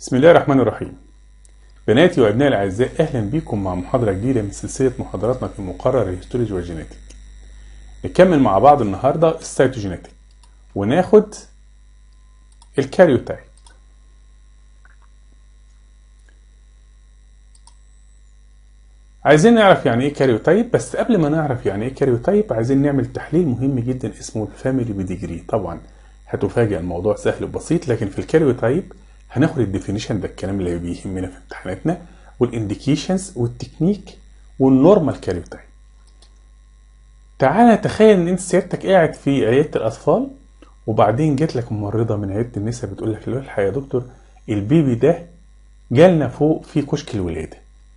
بسم الله الرحمن الرحيم بناتي وابنائي الاعزاء اهلا بكم مع محاضره جديده من سلسله محاضراتنا في مقرر الهيستولوجي والجينيتك نكمل مع بعض النهارده السيتوجينيتك وناخد الكاريوتايب عايزين نعرف يعني ايه كاريوتايب بس قبل ما نعرف يعني ايه كاريوتايب عايزين نعمل تحليل مهم جدا اسمه الفاميلي بيديجري طبعا هتفاجئ الموضوع سهل وبسيط لكن في الكاريوتايب هناخد الديفينيشن ده الكلام اللي بيهمنا في امتحاناتنا والانديكيشنز والتكنيك والنورمال كاريوتايب تعالى تخيل ان انت سيادتك قاعد في عياده الاطفال وبعدين جات لك ممرضه من عياده النساء بتقول لك الحق يا دكتور البيبي ده جالنا فوق في كشك الولاده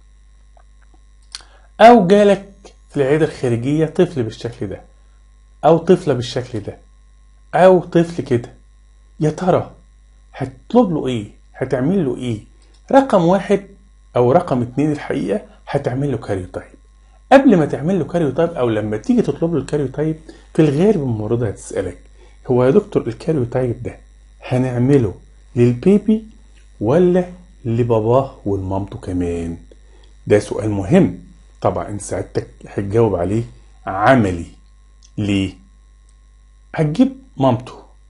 او جالك في العياده الخارجيه طفل بالشكل ده او طفله بالشكل ده او طفل كده يا ترى هتطلب له ايه هتعمل له ايه رقم واحد او رقم اتنين الحقيقه هتعمل له كاريوتايب قبل ما تعمل له كاريوتايب او لما تيجي تطلب له الكاريوتايب في الغالب الممرضه هتسالك هو يا دكتور الكاريوتايب ده هنعمله للبيبي ولا لباباه ولمامته كمان ده سؤال مهم طبعا انت سعادتك هتجاوب عليه عملي ليه هتجيب مامته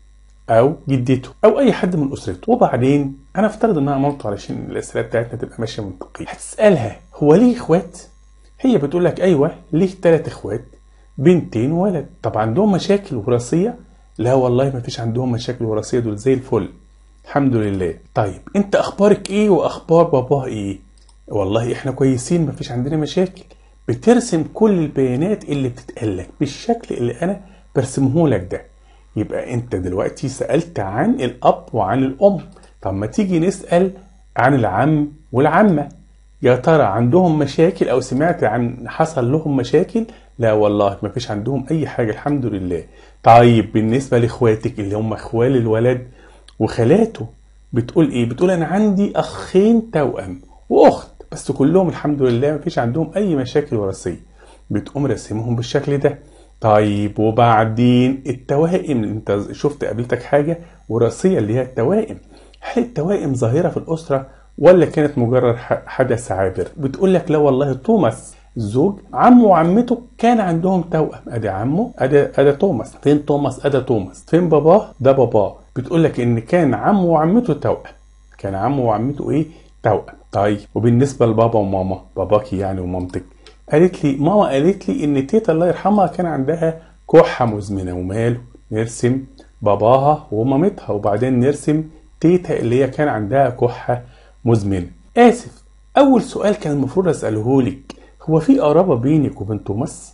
او جدته او اي حد من اسرته وبعدين انا افترض انها مامته علشان الاسئله بتاعتنا تبقى ماشيه منطقيه هتسالها هو ليه اخوات هي بتقول لك ايوه ليه ثلاث اخوات بنتين وولد طب عندهم مشاكل وراثيه لا والله ما فيش عندهم مشاكل وراثيه دول زي الفل الحمد لله طيب انت اخبارك ايه واخبار باباه ايه والله احنا كويسين ما فيش عندنا مشاكل بترسم كل البيانات اللي بتتقالك بالشكل اللي انا برسمه لك ده يبقى انت دلوقتي سألت عن الأب وعن الأم طب ما تيجي نسأل عن العم والعمة يا ترى عندهم مشاكل أو سمعت عن حصل لهم مشاكل لا والله ما فيش عندهم أي حاجة الحمد لله طيب بالنسبة لإخواتك اللي هم إخوال الولد وخالاته بتقول إيه بتقول أنا عندي أخين توأم وأخت بس كلهم الحمد لله ما فيش عندهم أي مشاكل وراثية بتقوم رسمهم بالشكل ده طيب وبعدين التوائم انت شفت قابلتك حاجة وراثية اللي هي التوائم هل التوائم ظاهرة في الأسرة ولا كانت مجرد حدث عابر بتقول لك لا والله توماس الزوج عمه وعمته كان عندهم توأم ادي عمه ادي ادي توماس فين توماس ادي توماس فين باباه ده باباه بتقول لك ان كان عمه وعمته توأم كان عمه وعمته ايه توأم طيب وبالنسبة لبابا وماما باباكي يعني ومامتك قالت لي ماما قالت لي ان تيتا الله يرحمها كان عندها كحة مزمنة وماله نرسم باباها ومامتها وبعدين نرسم تيتا اللي هي كان عندها كحة مزمنة آسف أول سؤال كان المفروض أسأله لك هو في قرابة بينك وبين توماس؟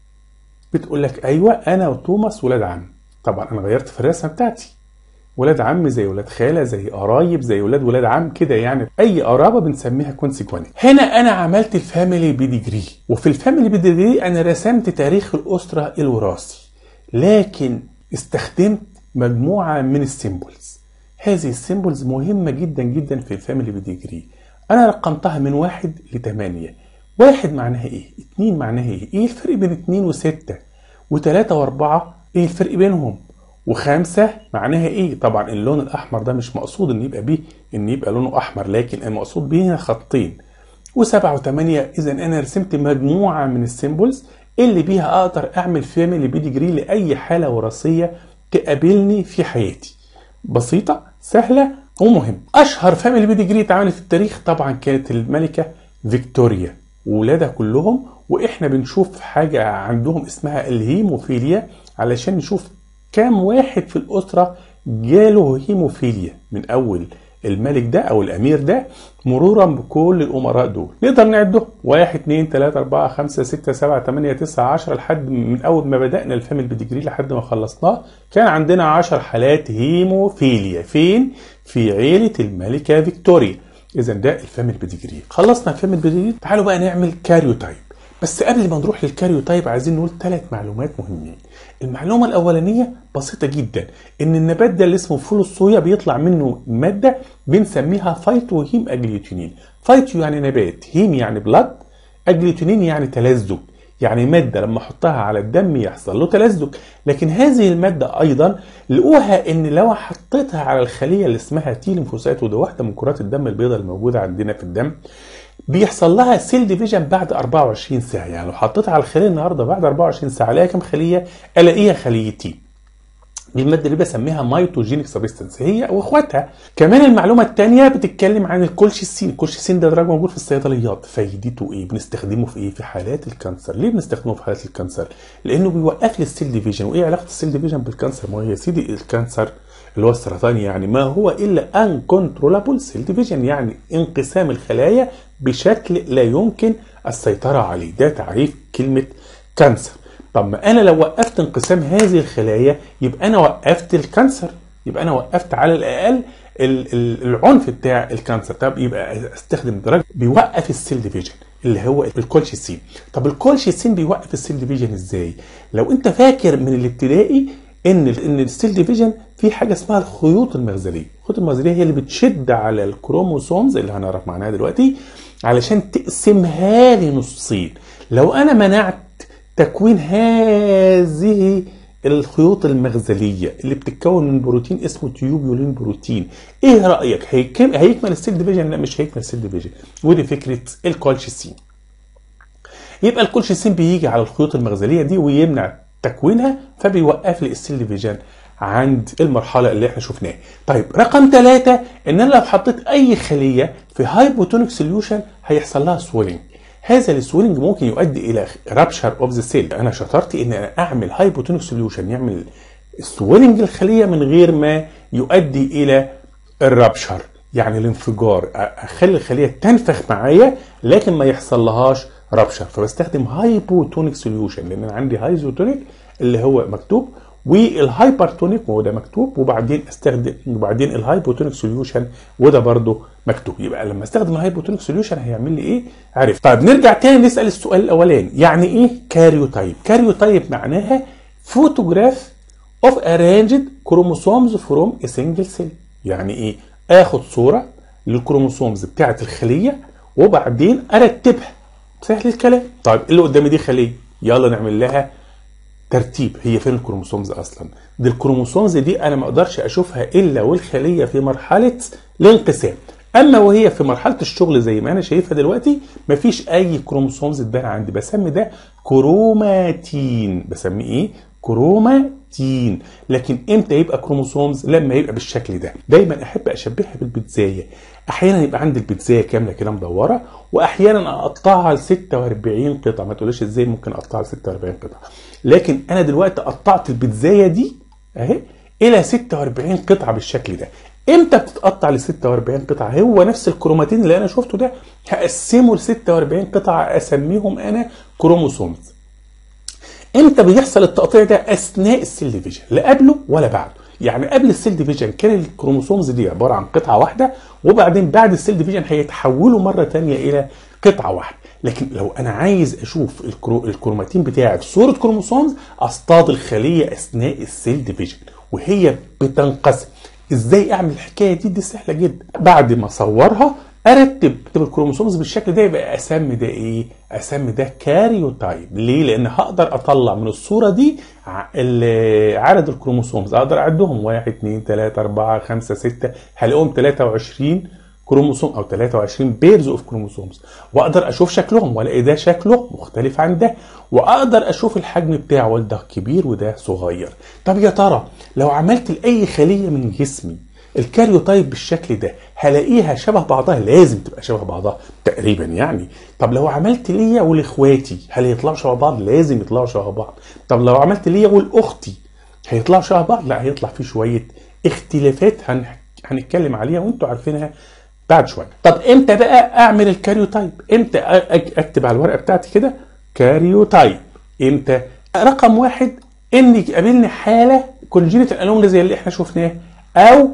بتقول لك أيوة أنا وتوماس ولاد عم طبعا أنا غيرت في الرسمة بتاعتي ولاد عم زي ولاد خاله زي قرايب زي ولاد ولاد عم كده يعني اي قرابه بنسميها كونسيكوانت هنا انا عملت الفاميلي بيديجري وفي الفاميلي بيديجري انا رسمت تاريخ الاسره الوراثي لكن استخدمت مجموعه من السيمبلز هذه السيمبلز مهمه جدا جدا في الفاميلي بيديجري انا رقمتها من واحد لثمانية واحد معناها ايه اتنين معناها ايه ايه الفرق بين اتنين وستة وتلاتة واربعة ايه الفرق بينهم وخمسة معناها ايه طبعا اللون الاحمر ده مش مقصود ان يبقى بيه ان يبقى لونه احمر لكن المقصود بيه هنا خطين وسبعة وثمانية اذا انا رسمت مجموعة من السيمبلز اللي بيها اقدر اعمل فاميلي بيديجري لاي حالة وراثية تقابلني في حياتي بسيطة سهلة ومهم اشهر فاميلي بيديجري اتعملت في التاريخ طبعا كانت الملكة فيكتوريا وولادها كلهم واحنا بنشوف حاجة عندهم اسمها الهيموفيليا علشان نشوف كام واحد في الأسرة جاله هيموفيليا من أول الملك ده أو الأمير ده مرورا بكل الأمراء دول نقدر نعده واحد اتنين تلاتة أربعة خمسة ستة سبعة تمانية تسعة عشرة لحد من أول ما بدأنا الفاميلي بيديجري لحد ما خلصناه كان عندنا عشر حالات هيموفيليا فين؟ في عيلة الملكة فيكتوريا إذا ده الفاميلي بيديجري خلصنا الفاميلي بيديجري تعالوا بقى نعمل كاريوتايب بس قبل ما نروح للكاريوتايب عايزين نقول ثلاث معلومات مهمين المعلومة الأولانية بسيطة جدا إن النبات ده اللي اسمه فول الصويا بيطلع منه مادة بنسميها فايتو هيم أجليوتينين فايتو يعني نبات هيم يعني بلاد أجليوتينين يعني تلزج يعني ماده لما احطها على الدم يحصل له تلزق لكن هذه الماده ايضا لقوها ان لو حطيتها على الخليه اللي اسمها تي ليمفوسايت وده واحده من كرات الدم البيضاء الموجوده عندنا في الدم بيحصل لها سيل ديفيجن بعد 24 ساعه يعني لو حطيتها على الخليه النهارده بعد 24 ساعه الاقيها كام خليه الاقيها خليه تي دي الماده اللي بسميها مايتوجينيك سبستنس هي واخواتها كمان المعلومه الثانيه بتتكلم عن الكولشيسين الكولشيسين ده دراج موجود في الصيدليات فايدته ايه بنستخدمه في ايه في حالات الكانسر ليه بنستخدمه في حالات الكانسر لانه بيوقف لي السيل ديفيجن وايه علاقه السيل ديفيجن بالكانسر ما هو يا سيدي الكانسر اللي هو السرطان يعني ما هو الا ان كنترولابل سيل ديفيجن يعني انقسام الخلايا بشكل لا يمكن السيطره عليه ده تعريف كلمه كانسر طب ما انا لو وقفت انقسام هذه الخلايا يبقى انا وقفت الكانسر يبقى انا وقفت على الاقل العنف بتاع الكانسر طب يبقى استخدم دراج بيوقف السيل ديفيجن اللي هو الكولشيسين طب الكولشيسين بيوقف السيل ديفيجن ازاي لو انت فاكر من الابتدائي ان ان السيل ديفيجن في حاجه اسمها الخيوط المغزليه الخيوط المغزليه هي اللي بتشد على الكروموسومز اللي هنعرف معناها دلوقتي علشان تقسمها لي نصين لو انا منعت تكوين هذه الخيوط المغزليه اللي بتتكون من بروتين اسمه تيوبيولين بروتين ايه رايك هيكمل هيكمل السيل ديفيجن لا مش هيكمل السيل ديفيجن ودي فكره الكولشيسين يبقى الكولشيسين بيجي على الخيوط المغزليه دي ويمنع تكوينها فبيوقف لي السيل ديفيجن عند المرحله اللي احنا شفناها طيب رقم ثلاثة ان انا لو حطيت اي خليه في هايبوتونيك سوليوشن هيحصل لها سويلنج هذا السويلنج ممكن يؤدي الى رابشر اوف ذا سيل انا شطارتي ان انا اعمل هايبوتونيك سوليوشن يعمل سويلنج الخليه من غير ما يؤدي الى الرابشر يعني الانفجار اخلي الخليه تنفخ معايا لكن ما يحصل لهاش رابشر فبستخدم هايبوتونيك سوليوشن لان انا عندي هايزوتونيك اللي هو مكتوب والهايبرتونيك وهو ده مكتوب وبعدين استخدم وبعدين الهايبوتونيك سوليوشن وده برده مكتوب يبقى لما استخدم الهايبوتونيك سوليوشن هيعمل لي ايه عارف طيب نرجع تاني نسال السؤال الاولاني يعني ايه كاريوتايب كاريوتايب معناها فوتوجراف اوف ارانجد كروموسومز فروم ا سنجل سيل يعني ايه اخد صوره للكروموسومز بتاعه الخليه وبعدين ارتبها سهل الكلام طيب اللي قدامي دي خليه يلا نعمل لها ترتيب هي فين الكروموسومز اصلا دي الكروموسومز دي انا ما اقدرش اشوفها الا والخليه في مرحله الانقسام اما وهي في مرحله الشغل زي ما انا شايفها دلوقتي مفيش اي كروموسومز تبان عندي بسمي ده كروماتين بسميه ايه كروماتين لكن امتى يبقى كروموسومز لما يبقى بالشكل ده دايما احب اشبهها بالبيتزايه احيانا يبقى عندي البيتزايه كامله كده مدوره واحيانا اقطعها ل 46 قطعه ما تقوليش ازاي ممكن اقطعها ل 46 قطعه لكن انا دلوقتي قطعت البيتزايه دي اهي الى 46 قطعه بالشكل ده امتى بتتقطع ل 46 قطعه هو نفس الكروماتين اللي انا شفته ده هقسمه ل 46 قطعه اسميهم انا كروموسومز امتى بيحصل التقطيع ده اثناء السيل ديفيجن لا قبله ولا بعده يعني قبل السيل ديفيجن كان الكروموسومز دي عباره عن قطعه واحده وبعدين بعد السيل ديفيجن هيتحولوا مره ثانيه الى قطعه واحده لكن لو انا عايز اشوف الكرو... الكروماتين بتاعي في صوره كروموسومز اصطاد الخليه اثناء السيل ديفيجن وهي بتنقسم ازاي اعمل الحكايه دي دي سهله جدا بعد ما اصورها ارتب الكروموسومز بالشكل ده يبقى اسمي ده ايه اسمي ده كاريوتايب ليه لان هقدر اطلع من الصوره دي عدد الكروموسومز اقدر اعدهم 1 2 3 4 5 6 هلاقيهم 23 كروموسوم او 23 بيرز اوف كروموسومز واقدر اشوف شكلهم والاقي ده شكله مختلف عن ده واقدر اشوف الحجم بتاعه ده كبير وده صغير طب يا ترى لو عملت لاي خليه من جسمي الكاريوتايب بالشكل ده هلاقيها شبه بعضها لازم تبقى شبه بعضها تقريبا يعني طب لو عملت ليا ولاخواتي هل يطلعوا شبه بعض لازم يطلعوا شبه بعض طب لو عملت ليا ولاختي هيطلعوا شبه بعض لا هيطلع في شويه اختلافات هن... هنتكلم عليها وانتوا عارفينها بعد شويه طب امتى بقى اعمل الكاريوتايب امتى اكتب على الورقه بتاعتي كده كاريوتايب امتى رقم واحد ان يقابلني حاله كونجينيتال انومالي زي اللي احنا شفناه او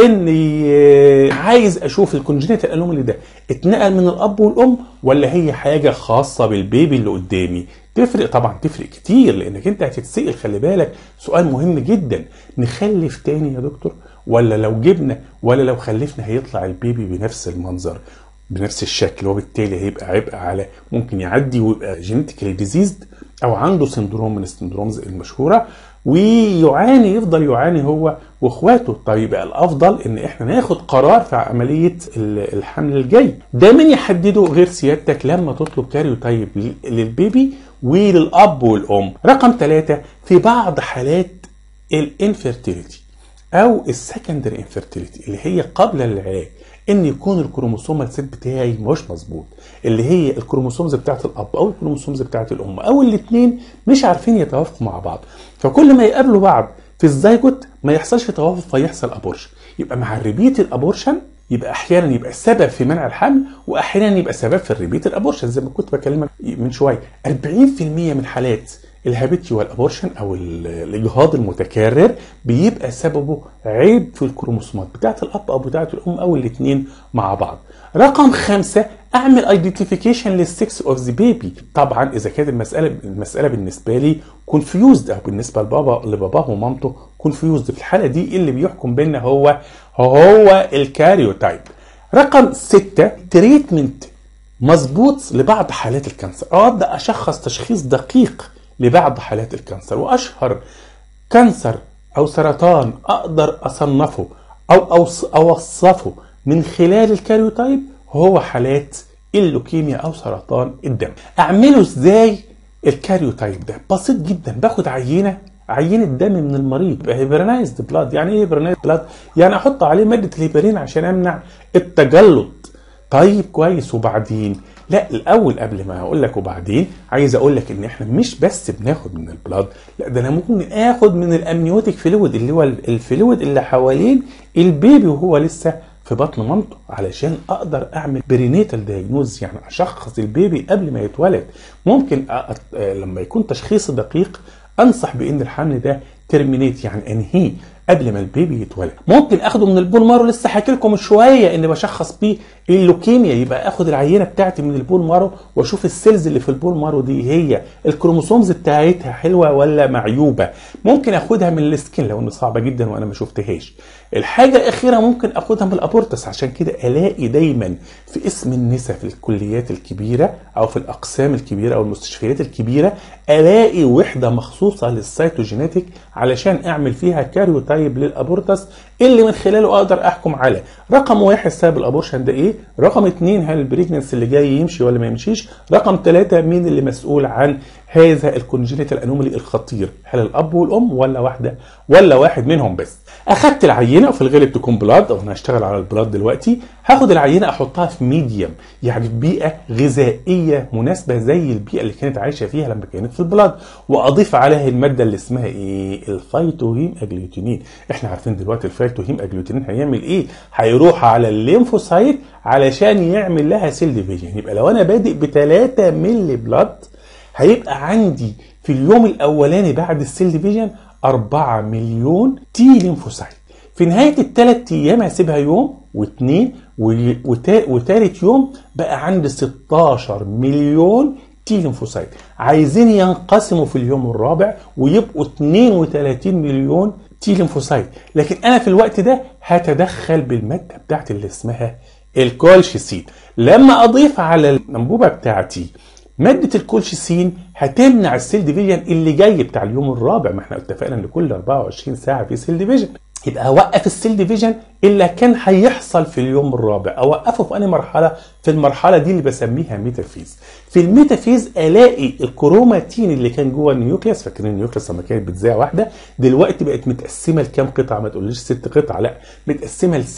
اني عايز اشوف الكونجينيتال انومالي ده اتنقل من الاب والام ولا هي حاجه خاصه بالبيبي اللي قدامي تفرق طبعا تفرق كتير لانك انت هتتسال خلي بالك سؤال مهم جدا نخلف تاني يا دكتور ولا لو جبنا ولا لو خلفنا هيطلع البيبي بنفس المنظر بنفس الشكل وبالتالي هيبقى عبء على ممكن يعدي ويبقى جينيتيكالي ديزيزد او عنده سندروم من السندرومز المشهوره ويعاني يفضل يعاني هو واخواته طيب يبقى الافضل ان احنا ناخد قرار في عمليه ال- الحمل الجاي ده من يحدده غير سيادتك لما تطلب كاريوتايب لل- للبيبي وللاب والام رقم ثلاثة في بعض حالات الانفيرتيليتي او السكندري انفيرتيليتي اللي هي قبل العلاج ان يكون الكروموسوم الست بتاعي مش مظبوط اللي هي الكروموسومز بتاعت الاب او الكروموسومز بتاعت الام او الاثنين مش عارفين يتوافقوا مع بعض فكل ما يقابلوا بعض في الزيجوت ما يحصلش توافق فيحصل ابورشن يبقى مع الريبيت الابورشن يبقى احيانا يبقى سبب في منع الحمل واحيانا يبقى سبب في الريبيت الابورشن زي ما كنت بكلمك من شويه 40% من حالات الهابيتيوال ابورشن او ال- الاجهاض المتكرر بيبقى سببه عيب في الكروموسومات بتاعت الاب او بتاعت الام او الاثنين مع بعض رقم خمسة اعمل ايدنتيفيكيشن للسكس اوف ذا بيبي طبعا اذا كانت المساله المساله بالنسبه لي كونفيوزد او بالنسبه لبابا لباباه ومامته كونفيوزد في الحاله دي اللي بيحكم بيننا هو هو الكاريوتايب رقم ستة تريتمنت مظبوط لبعض حالات الكانسر او ابدا اشخص تشخيص دقيق لبعض حالات الكانسر واشهر كانسر او سرطان اقدر اصنفه او أوص- اوصفه من خلال الكاريوتايب هو حالات اللوكيميا او سرطان الدم اعمله ازاي الكاريوتايب ده بسيط جدا باخد عينه عينه دم من المريض هيبرنايزد بلاد يعني ايه هيبرنايزد بلاد يعني احط عليه ماده الهيبرين عشان امنع التجلط طيب كويس وبعدين لا الاول قبل ما اقول لك وبعدين عايز اقول لك ان احنا مش بس بناخد من البلاد لا ده انا ممكن اخد من الامنيوتيك فلويد اللي هو الفلويد اللي حوالين البيبي وهو لسه في بطن مامته علشان اقدر اعمل برينيتال دايجنوز يعني اشخص البيبي قبل ما يتولد ممكن أ... أ- لما يكون تشخيص دقيق انصح بان الحمل ده ترمينيت يعني انهيه قبل ما البيبي يتولد ممكن اخده من البون مارو لسه حكي لكم من شويه ان بشخص بيه اللوكيميا يبقى اخد العينه بتاعتي من البون مارو واشوف السيلز اللي في البون مارو دي هي الكروموسومز بتاعتها حلوه ولا معيوبه ممكن اخدها من السكين لو انه صعبه جدا وانا ما شفتهاش الحاجه الاخيره ممكن اخدها من الابورتس عشان كده الاقي دايما في اسم النساء في الكليات الكبيره او في الاقسام الكبيره او المستشفيات الكبيره الاقي وحده مخصوصه للسيتوجينيتك علشان اعمل فيها كاريوتايب للابورتس اللي من خلاله اقدر احكم على رقم واحد سبب الابورشن ده ايه رقم اتنين هل البريجننس اللي جاي يمشي ولا ما يمشيش رقم ثلاثة مين اللي مسؤول عن هذا الكونجينيتال انومالي الخطير هل الاب والام ولا واحده ولا واحد منهم بس اخدت العينه وفي الغالب تكون بلاد او انا هشتغل على البلاد دلوقتي هاخد العينه احطها في ميديم يعني في بيئه غذائيه مناسبه زي البيئه اللي كانت عايشه فيها لما كانت في البلاد واضيف عليها الماده اللي اسمها ايه الفيتوهيم اجلوتينين احنا عارفين دلوقتي الفيتوهيم اجلوتينين هيعمل ايه هيروح على الليمفوسايت علشان يعمل لها سيل ديفيجن يبقى لو انا بادئ ب 3 مللي بلاد هيبقى عندي في اليوم الاولاني بعد السيل ديفيجن 4 مليون تي ليمفوسايت في نهايه الثلاث ايام هسيبها يوم واثنين و- وتا- وتالت يوم بقى عندي 16 مليون تي ليمفوسايت عايزين ينقسموا في اليوم الرابع ويبقوا 32 مليون تي ليمفوسايت لكن انا في الوقت ده هتدخل بالماده بتاعتي اللي اسمها الكولشيسين لما اضيف على الانبوبه بتاعتي مادة الكولشيسين هتمنع السيل ديفيجن اللي جاي بتاع اليوم الرابع ما احنا اتفقنا ان كل 24 ساعة في سيل ديفيجن يبقى اوقف السيل ديفيجن اللي كان هيحصل في اليوم الرابع اوقفه في انهي مرحلة في المرحلة دي اللي بسميها ميتافيز في الميتافيز الاقي الكروماتين اللي كان جوه النيوكليس فاكرين النيوكليس لما كانت بتذاع واحده دلوقتي بقت متقسمه لكام قطعه ما تقوليش ست قطع لا متقسمه ل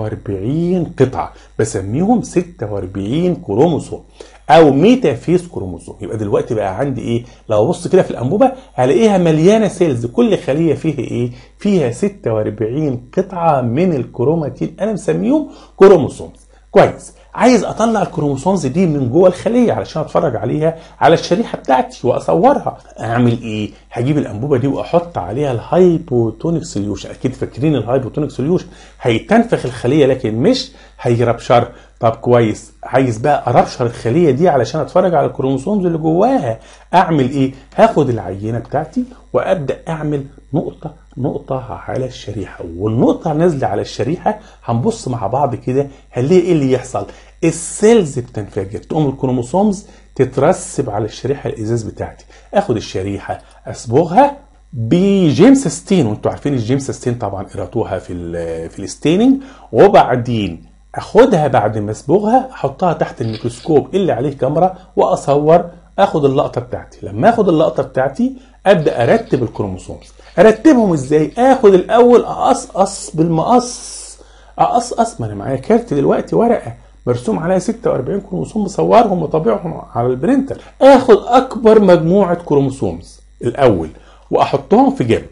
46 قطعه بسميهم 46 كروموسوم او ميتافيز كروموسوم يبقى دلوقتي بقى عندي ايه لو ابص كده في الانبوبه هلاقيها مليانه سيلز كل خليه فيها ايه فيها 46 قطعه من الكروماتين انا مسميهم كروموسومز كويس عايز اطلع الكروموسومز دي من جوه الخليه علشان اتفرج عليها على الشريحه بتاعتي واصورها اعمل ايه هجيب الانبوبه دي واحط عليها الهايبوتونيك سوليوشن اكيد فاكرين الهايبوتونيك سوليوشن هيتنفخ الخليه لكن مش هيربشر طب كويس عايز بقى اربشر الخليه دي علشان اتفرج على الكروموسومز اللي جواها اعمل ايه هاخد العينه بتاعتي وابدا اعمل نقطه نقطه على الشريحه والنقطه نازله على الشريحه هنبص مع بعض كده هنلاقي ايه اللي يحصل السيلز بتنفجر تقوم الكروموسومز تترسب على الشريحه الازاز بتاعتي اخد الشريحه اصبغها بجيمس ستين وانتوا عارفين الجيمس ستين طبعا قراتوها في ال في الستيننج وبعدين اخدها بعد ما اصبغها احطها تحت الميكروسكوب اللي عليه كاميرا واصور اخد اللقطه بتاعتي لما اخد اللقطه بتاعتي ابدا ارتب الكروموسومز ارتبهم ازاي اخد الاول اقصقص بالمقص اقصقص ما انا معايا كارت دلوقتي ورقه مرسوم عليها 46 كروموسوم مصورهم وطابعهم على البرينتر اخد اكبر مجموعه كروموسومز الاول واحطهم في جنب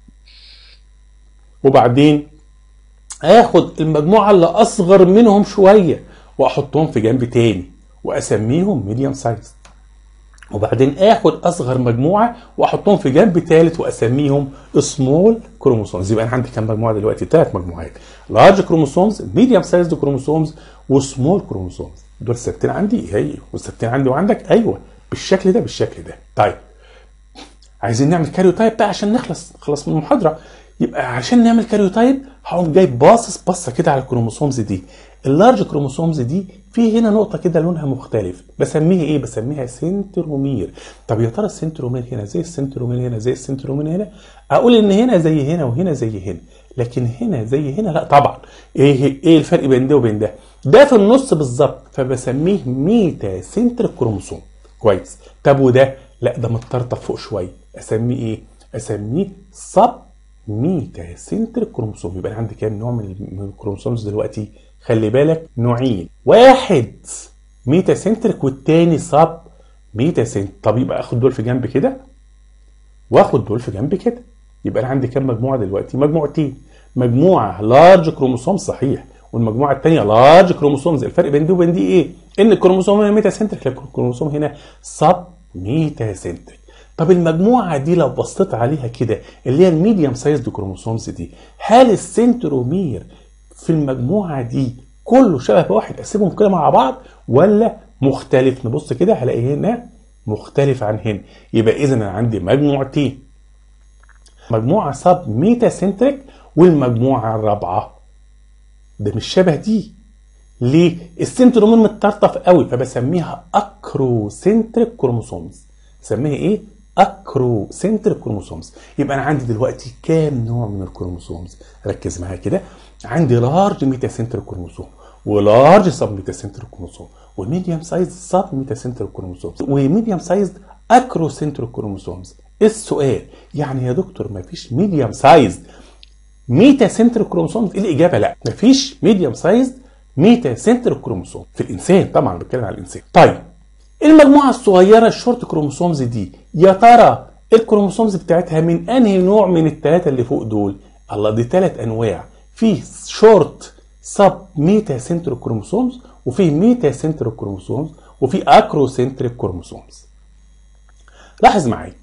وبعدين اخد المجموعه اللي اصغر منهم شويه واحطهم في جنب تاني واسميهم ميديوم سايز وبعدين اخد اصغر مجموعه واحطهم في جنب ثالث واسميهم سمول كروموسومز يبقى انا عندي كام مجموعه دلوقتي ثلاث مجموعات لارج كروموسومز ميديوم سايزد كروموسومز وسمول كروموسومز دول ثابتين عندي ايوه وثابتين عندي وعندك ايوه بالشكل ده بالشكل ده طيب عايزين نعمل كاريوتايب بقى عشان نخلص خلص من المحاضره يبقى عشان نعمل كاريوتايب هقوم جاي باصص بصه كده على الكروموسومز دي اللارج كروموسومز دي في هنا نقطه كده لونها مختلف بسميها ايه بسميها سنترومير طب يا ترى السنترومير هنا زي السنترومير هنا زي السنترومير هنا اقول ان هنا زي هنا وهنا زي هنا لكن هنا زي هنا لا طبعا ايه ايه الفرق بين ده وبين ده ده في النص بالظبط فبسميه ميتا سنتر كروموسوم كويس طب وده لا ده متطرطف فوق شويه اسميه ايه اسميه سب ميتا سنتر كروموسوم يبقى انا عندي كام نوع من الكروموسومز دلوقتي خلي بالك نوعين واحد ميتا سنترك والتاني سب ميتا سنتر طب يبقى اخد دول في جنب كده واخد دول في جنب كده يبقى انا عندي كام مجموعه دلوقتي مجموعتين مجموعه لارج كروموسوم صحيح والمجموعه الثانيه لارج كروموسومز الفرق بين دي وبين دي ايه ان الكروموسوم هنا ميتا سنترك لكن الكروموسوم هنا سب ميتا سنترك طب المجموعه دي لو بصيت عليها كده اللي هي الميديوم سايزد كروموسومز دي هل السنترومير في المجموعه دي كله شبه واحد اسيبهم كده مع بعض ولا مختلف نبص كده هلاقي هنا مختلف عن هنا يبقى اذا انا عندي مجموعتين مجموعه سب ميتا سنتريك والمجموعه الرابعه ده مش شبه دي ليه السنترومير متطرطف قوي فبسميها اكروسنتريك كروموسومز سميها ايه اكرو سنتر كروموسومز يبقى انا عندي دلوقتي كام نوع من الكروموسومز ركز معايا كده عندي لارج ميتا سنتر كروموسوم ولارج سب ميتا سنتر كروموسوم وميديوم سايز سب ميتا سنتر كروموسومز وميديوم سايز اكرو سنتر كروموسومز السؤال يعني يا دكتور ما فيش ميديوم سايز ميتا سنتر كروموسومز الاجابه لا ما فيش ميديوم سايز ميتا سنتر كروموسوم في الانسان طبعا بتكلم على الانسان طيب المجموعة الصغيرة الشورت كروموسومز دي يا ترى الكروموسومز بتاعتها من انهي نوع من الثلاثة اللي فوق دول؟ الله دي ثلاث انواع في شورت سب ميتا سنتر كروموسومز وفي ميتا سنتر كروموسومز وفي اكرو سنتر كروموسومز لاحظ معايا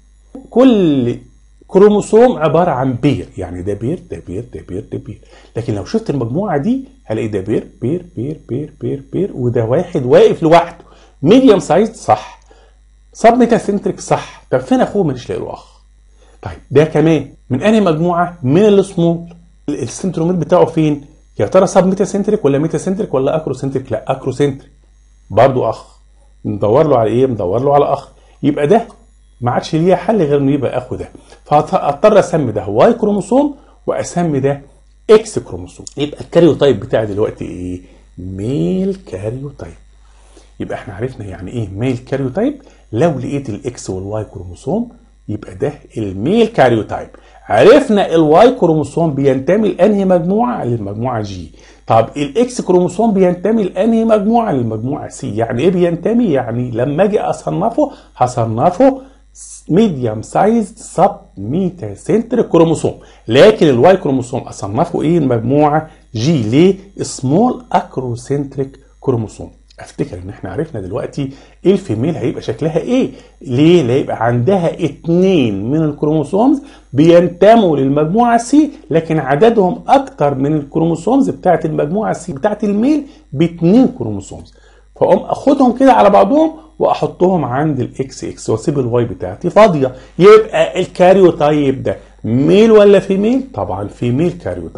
كل كروموسوم عبارة عن بير يعني ده بير ده بير ده بير ده بير لكن لو شفت المجموعة دي هلاقي ده بير بير بير بير بير بير وده واحد واقف لوحده ميديوم سايز صح سب ميتا سنتريك صح طب فين اخوه ماليش لاقي له اخ طيب ده كمان من انهي مجموعه من السمول السنترومير بتاعه فين يا ترى سب ميتا سنتريك ولا ميتا سنتريك ولا اكرو سنتريك لا اكرو سنتريك برضه اخ ندور له على ايه ندور له على اخ يبقى ده ما عادش ليه حل غير انه يبقى اخو ده فاضطر اسمي ده واي كروموسوم واسمي ده اكس كروموسوم يبقى الكاريوتايب بتاعي دلوقتي ايه ميل كاريوتايب يبقى احنا عرفنا يعني ايه ميل كاريوتايب لو لقيت الاكس والواي كروموسوم يبقى ده الميل كاريوتايب عرفنا الواي كروموسوم بينتمي لانهي مجموعه للمجموعه جي طب الاكس كروموسوم بينتمي لانهي مجموعه للمجموعه سي يعني ايه بينتمي يعني لما اجي اصنفه هصنفه ميديوم سايز سب ميتا سنتر كروموسوم لكن الواي كروموسوم اصنفه ايه المجموعه جي ليه سمول اكروسنتريك كروموسوم افتكر ان احنا عرفنا دلوقتي الفيميل هيبقى شكلها ايه ليه لا يبقى عندها اتنين من الكروموسومز بينتموا للمجموعه سي لكن عددهم اكتر من الكروموسومز بتاعه المجموعه سي بتاعه الميل باتنين كروموسومز فاقوم اخدهم كده على بعضهم واحطهم عند الاكس اكس واسيب الواي بتاعتي فاضيه يبقى الكاريوتايب ده ميل ولا فيميل طبعا فيميل كاريوتايب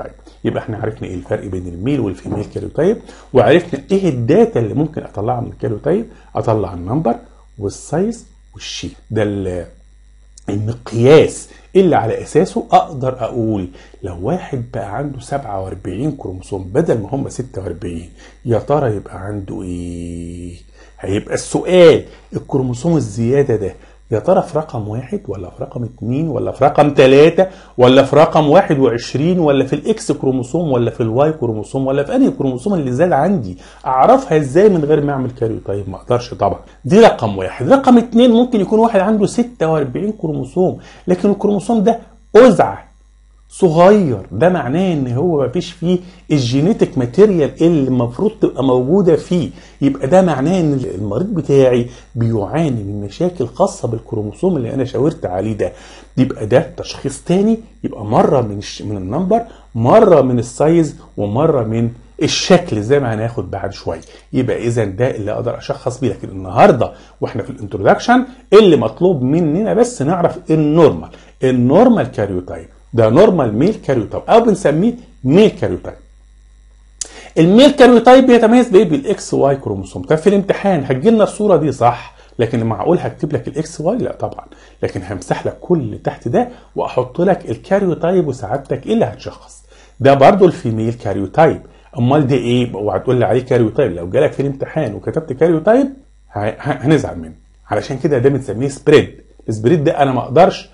يبقى احنا عرفنا ايه الفرق بين الميل والفيميل كاريوتايب وعرفنا ايه الداتا اللي ممكن اطلعها من الكاريوتايب اطلع النمبر والسايز والشيب ده ال- المقياس اللي على اساسه اقدر اقول لو واحد بقى عنده 47 كروموسوم بدل ما هم 46 يا ترى يبقى عنده ايه هيبقى السؤال الكروموسوم الزياده ده يا ترى في رقم واحد ولا في رقم اتنين ولا في رقم تلاتة ولا في رقم واحد وعشرين ولا في الاكس كروموسوم ولا في الواي كروموسوم ولا في انهي كروموسوم اللي زاد عندي اعرفها ازاي من غير ما اعمل كاريوتايب ما اقدرش طبعا دي رقم واحد رقم اتنين ممكن يكون واحد عنده 46 كروموسوم لكن الكروموسوم ده أزعة صغير ده معناه ان هو مفيش فيه الجينيتك ماتيريال اللي المفروض تبقى موجوده فيه يبقى ده معناه ان المريض بتاعي بيعاني من مشاكل خاصه بالكروموسوم اللي انا شاورت عليه ده يبقى ده تشخيص تاني يبقى مره من الش... من النمبر مره من السايز ومره من الشكل زي ما هناخد بعد شويه يبقى اذا ده اللي اقدر اشخص بيه لكن النهارده واحنا في الانترودكشن اللي مطلوب مننا بس نعرف النورمال النورمال كاريوتايب ده نورمال ميل كاريوتايب او بنسميه ميل كاريوتايب الميل كاريوتايب بيتميز بايه بالاكس واي كروموسوم طب في الامتحان هتجي لنا الصوره دي صح لكن معقول هكتب لك الاكس واي لا طبعا لكن همسح لك كل اللي تحت ده واحط لك الكاريوتايب وسعادتك ايه اللي هتشخص ده برضو الفيميل كاريوتايب امال ده ايه وهتقول لي عليه كاريوتايب لو جالك في الامتحان وكتبت كاريوتايب ه- ه- هنزعل منه علشان كده ده بنسميه سبريد السبريد ده انا ما اقدرش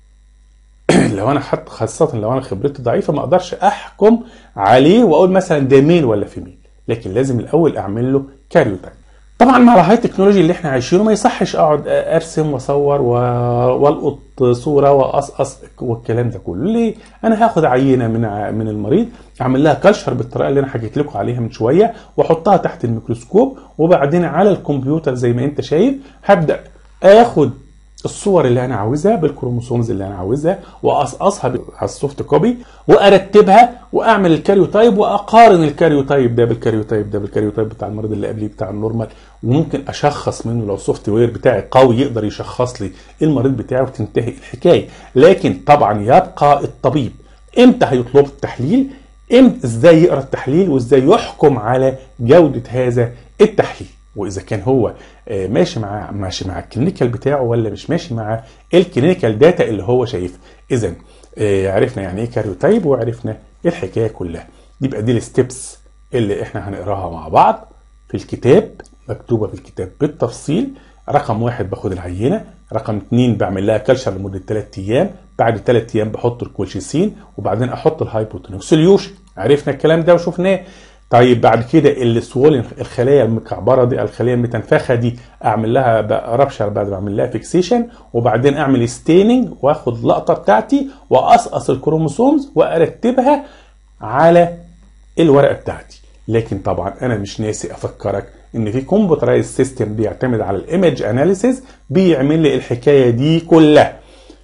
لو انا حتى خاصة لو انا خبرتي ضعيفة ما اقدرش احكم عليه واقول مثلا ده ميل ولا فيميل لكن لازم الاول اعمل له كاريوتايب طبعا مع الهاي تكنولوجي اللي احنا عايشينه ما يصحش اقعد ارسم واصور و- والقط صوره واقصقص والكلام ده كله ليه انا هاخد عينه من ع- من المريض اعمل لها كلشر بالطريقه اللي انا حكيت لكم عليها من شويه واحطها تحت الميكروسكوب وبعدين على الكمبيوتر زي ما انت شايف هبدا اخد الصور اللي انا عاوزها بالكروموسومز اللي انا عاوزها واقصقصها ب- على السوفت كوبي وارتبها واعمل الكاريوتايب واقارن الكاريوتايب ده بالكاريوتايب ده بالكاريوتايب بتاع المريض اللي قبليه بتاع النورمال وممكن اشخص منه لو السوفت وير بتاعي قوي يقدر يشخص لي المريض بتاعي وتنتهي الحكايه لكن طبعا يبقى الطبيب امتى هيطلب التحليل امتى ازاي يقرا التحليل وازاي يحكم على جوده هذا التحليل واذا كان هو آه، ماشي مع ماشي مع الكلينيكال بتاعه ولا مش ماشي مع الكلينيكال داتا اللي هو شايفها اذا آه، عرفنا يعني ايه كاريوتايب وعرفنا الحكايه كلها يبقى دي الستبس اللي احنا هنقراها مع بعض في الكتاب مكتوبه في الكتاب بالتفصيل رقم واحد باخد العينه رقم اتنين بعمل لها كلشر لمده 3 ايام بعد 3 ايام بحط الكولشيسين وبعدين احط الهايبوتونيك سوليوشن عرفنا الكلام ده وشفناه طيب بعد كده السوولن الخلايا المكعبره دي الخلايا المتنفخه دي اعمل لها بقى رابشر بعد ما اعمل لها فيكسيشن وبعدين اعمل ستيننج واخد لقطه بتاعتي واقصقص الكروموسومز وارتبها على الورقه بتاعتي لكن طبعا انا مش ناسي افكرك ان في كمبيوترايز سيستم بيعتمد على الايمج اناليسيز بيعمل لي الحكايه دي كلها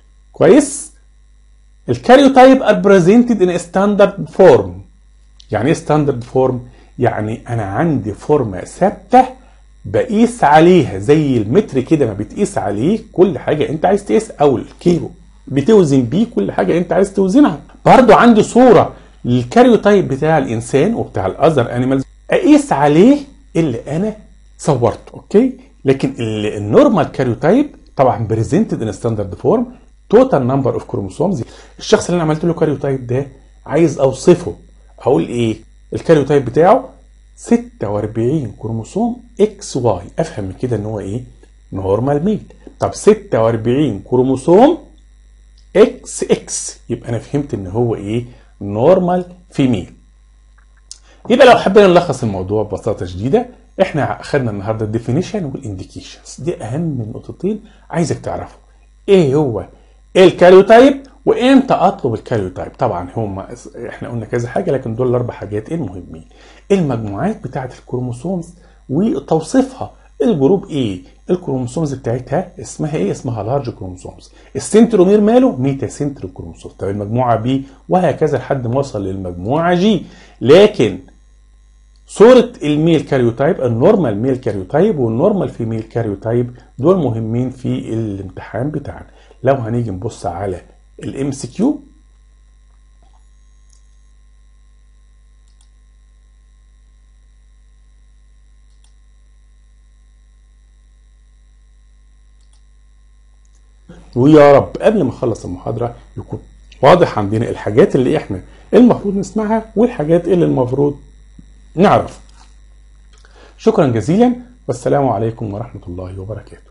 كويس الكاريوتايب ار بريزنتد ان ستاندرد فورم يعني ايه ستاندرد فورم يعني انا عندي فورمه ثابته بقيس عليها زي المتر كده ما بتقيس عليه كل حاجه انت عايز تقيس او الكيلو بتوزن بيه كل حاجه انت عايز توزنها برضو عندي صوره للكاريوتايب بتاع الانسان وبتاع الاذر انيمالز اقيس عليه اللي انا صورته اوكي لكن ال- النورمال كاريوتايب طبعا بريزنتد ان ستاندرد فورم توتال نمبر اوف كروموسومز الشخص اللي انا عملت له كاريوتايب ده عايز اوصفه اقول ايه الكاريوتايب بتاعه 46 كروموسوم اكس واي افهم من كده ان هو ايه نورمال ميل طب 46 كروموسوم اكس اكس يبقى انا فهمت ان هو ايه نورمال فيميل يبقى لو حبينا نلخص الموضوع ببساطه شديده احنا اخذنا النهارده الديفينيشن والانديكيشنز دي اهم نقطتين عايزك تعرفوا ايه هو الكاريوتايب وامتى اطلب الكاريوتايب طبعا هم احنا قلنا كذا حاجه لكن دول الاربع حاجات المهمين المجموعات بتاعه الكروموسومز وتوصيفها الجروب ايه الكروموسومز بتاعتها اسمها ايه اسمها لارج كروموسومز السنترومير ماله ميتا سنتر كروموسوم طب المجموعه بي وهكذا لحد ما اوصل للمجموعه جي لكن صورة الميل كاريوتايب النورمال ميل كاريوتايب والنورمال فيميل كاريوتايب دول مهمين في الامتحان بتاعنا لو هنيجي نبص على الام سي كيو ويا رب قبل ما نخلص المحاضرة يكون واضح عندنا الحاجات اللي احنا المفروض نسمعها والحاجات اللي المفروض نعرف شكرا جزيلا والسلام عليكم ورحمة الله وبركاته